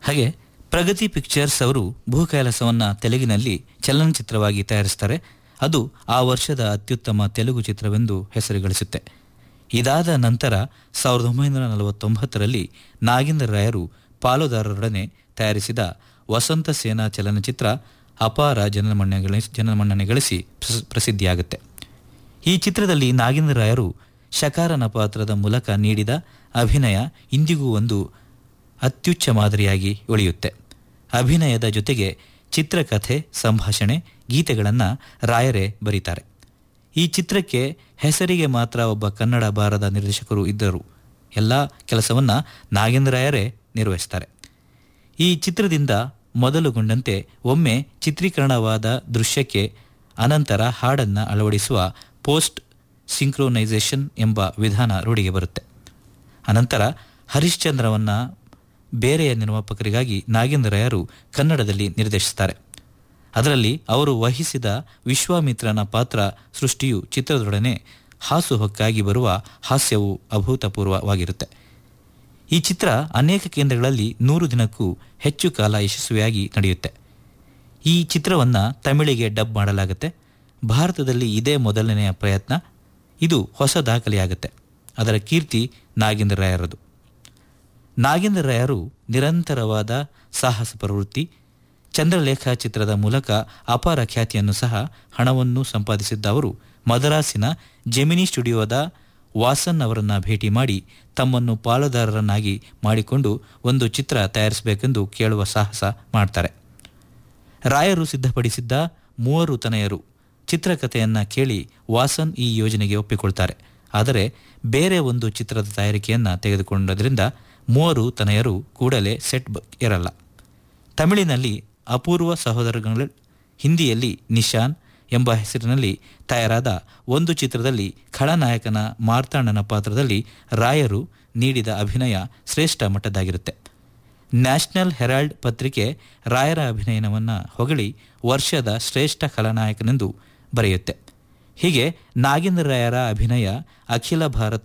ಹಾಗೆ ಪ್ರಗತಿ ಪಿಕ್ಚರ್ಸ್ ಅವರು ಭೂಕೈಲಾಸವನ್ನ ತೆಲುಗಿನಲ್ಲಿ ಚಲನಚಿತ್ರವಾಗಿ ತಯಾರಿಸ್ತಾರೆ ಅದು ಆ ವರ್ಷದ ಅತ್ಯುತ್ತಮ ತೆಲುಗು ಚಿತ್ರವೆಂದು ಹೆಸರು ಗಳಿಸುತ್ತೆ ಇದಾದ ನಂತರ ಸಾವಿರದ ಒಂಬೈನೂರ ನಲವತ್ತೊಂಬತ್ತರಲ್ಲಿ ನಾಗೇಂದ್ರ ರಾಯರು ಪಾಲುದಾರರೊಡನೆ ತಯಾರಿಸಿದ ವಸಂತ ಸೇನಾ ಚಲನಚಿತ್ರ ಅಪಾರ ಜನಮನ್ನಣೆ ಗಳಿಸಿ ಜನಮನ್ನಣೆ ಗಳಿಸಿ ಪ್ರಸ- ಪ್ರಸಿದ್ಧಿಯಾಗುತ್ತೆ ಈ ಚಿತ್ರದಲ್ಲಿ ನಾಗೇಂದ್ರ ರಾಯರು ಶಕಾರನ ಪಾತ್ರದ ಮೂಲಕ ನೀಡಿದ ಅಭಿನಯ ಇಂದಿಗೂ ಒಂದು ಅತ್ಯುಚ್ಚ ಮಾದರಿಯಾಗಿ ಉಳಿಯುತ್ತೆ ಅಭಿನಯದ ಜೊತೆಗೆ ಚಿತ್ರಕಥೆ ಸಂಭಾಷಣೆ ಗೀತೆಗಳನ್ನು ರಾಯರೇ ಬರೀತಾರೆ ಈ ಚಿತ್ರಕ್ಕೆ ಹೆಸರಿಗೆ ಮಾತ್ರ ಒಬ್ಬ ಕನ್ನಡ ಬಾರದ ನಿರ್ದೇಶಕರು ಇದ್ದರು ಎಲ್ಲ ಕೆಲಸವನ್ನ ನಾಗೇಂದ್ರ ರಾಯರೇ ನಿರ್ವಹಿಸ್ತಾರೆ ಈ ಚಿತ್ರದಿಂದ ಮೊದಲುಗೊಂಡಂತೆ ಒಮ್ಮೆ ಚಿತ್ರೀಕರಣವಾದ ದೃಶ್ಯಕ್ಕೆ ಅನಂತರ ಹಾಡನ್ನು ಅಳವಡಿಸುವ ಪೋಸ್ಟ್ ಸಿಂಕ್ರೋನೈಸೇಷನ್ ಎಂಬ ವಿಧಾನ ರೂಢಿಗೆ ಬರುತ್ತೆ ಅನಂತರ ಹರಿಶ್ಚಂದ್ರವನ್ನ ಬೇರೆಯ ನಿರ್ಮಾಪಕರಿಗಾಗಿ ನಾಗೇಂದ್ರ ರಾಯರು ಕನ್ನಡದಲ್ಲಿ ನಿರ್ದೇಶಿಸುತ್ತಾರೆ ಅದರಲ್ಲಿ ಅವರು ವಹಿಸಿದ ವಿಶ್ವಾಮಿತ್ರನ ಪಾತ್ರ ಸೃಷ್ಟಿಯು ಚಿತ್ರದೊಡನೆ ಹಾಸುಹೊಕ್ಕಾಗಿ ಬರುವ ಹಾಸ್ಯವು ಅಭೂತಪೂರ್ವವಾಗಿರುತ್ತೆ ಈ ಚಿತ್ರ ಅನೇಕ ಕೇಂದ್ರಗಳಲ್ಲಿ ನೂರು ದಿನಕ್ಕೂ ಹೆಚ್ಚು ಕಾಲ ಯಶಸ್ವಿಯಾಗಿ ನಡೆಯುತ್ತೆ ಈ ಚಿತ್ರವನ್ನು ತಮಿಳಿಗೆ ಡಬ್ ಮಾಡಲಾಗುತ್ತೆ ಭಾರತದಲ್ಲಿ ಇದೇ ಮೊದಲನೆಯ ಪ್ರಯತ್ನ ಇದು ಹೊಸ ದಾಖಲೆಯಾಗುತ್ತೆ ಅದರ ಕೀರ್ತಿ ನಾಗೇಂದ್ರ ರಾಯರದು ನಾಗೇಂದ್ರ ರಾಯರು ನಿರಂತರವಾದ ಸಾಹಸ ಪ್ರವೃತ್ತಿ ಚಂದ್ರಲೇಖ ಚಿತ್ರದ ಮೂಲಕ ಅಪಾರ ಖ್ಯಾತಿಯನ್ನು ಸಹ ಹಣವನ್ನು ಸಂಪಾದಿಸಿದ್ದ ಅವರು ಮದರಾಸಿನ ಜೆಮಿನಿ ಸ್ಟುಡಿಯೋದ ವಾಸನ್ ಅವರನ್ನ ಭೇಟಿ ಮಾಡಿ ತಮ್ಮನ್ನು ಪಾಲುದಾರರನ್ನಾಗಿ ಮಾಡಿಕೊಂಡು ಒಂದು ಚಿತ್ರ ತಯಾರಿಸಬೇಕೆಂದು ಕೇಳುವ ಸಾಹಸ ಮಾಡ್ತಾರೆ ರಾಯರು ಸಿದ್ಧಪಡಿಸಿದ್ದ ಮೂವರು ತನಯರು ಚಿತ್ರಕಥೆಯನ್ನ ಕೇಳಿ ವಾಸನ್ ಈ ಯೋಜನೆಗೆ ಒಪ್ಪಿಕೊಳ್ತಾರೆ ಆದರೆ ಬೇರೆ ಒಂದು ಚಿತ್ರದ ತಯಾರಿಕೆಯನ್ನ ತೆಗೆದುಕೊಂಡದ್ರಿಂದ ಮೂವರು ತನಯರು ಕೂಡಲೇ ಸೆಟ್ ಬ- ಇರಲ್ಲ ತಮಿಳಿನಲ್ಲಿ ಅಪೂರ್ವ ಸಹೋದರಗಳು ಹಿಂದಿಯಲ್ಲಿ ನಿಶಾನ್ ಎಂಬ ಹೆಸರಿನಲ್ಲಿ ತಯಾರಾದ ಒಂದು ಚಿತ್ರದಲ್ಲಿ ಖಳನಾಯಕನ ಮಾರ್ತಾಂಡನ ಪಾತ್ರದಲ್ಲಿ ರಾಯರು ನೀಡಿದ ಅಭಿನಯ ಶ್ರೇಷ್ಠ ಮಟ್ಟದಾಗಿರುತ್ತೆ ನ್ಯಾಷನಲ್ ಹೆರಾಲ್ಡ್ ಪತ್ರಿಕೆ ರಾಯರ ಅಭಿನಯನವನ್ನು ಹೊಗಳಿ ವರ್ಷದ ಶ್ರೇಷ್ಠ ಖಳನಾಯಕನೆಂದು ಬರೆಯುತ್ತೆ ಹೀಗೆ ನಾಗೇಂದ್ರ ರಾಯರ ಅಭಿನಯ ಅಖಿಲ ಭಾರತ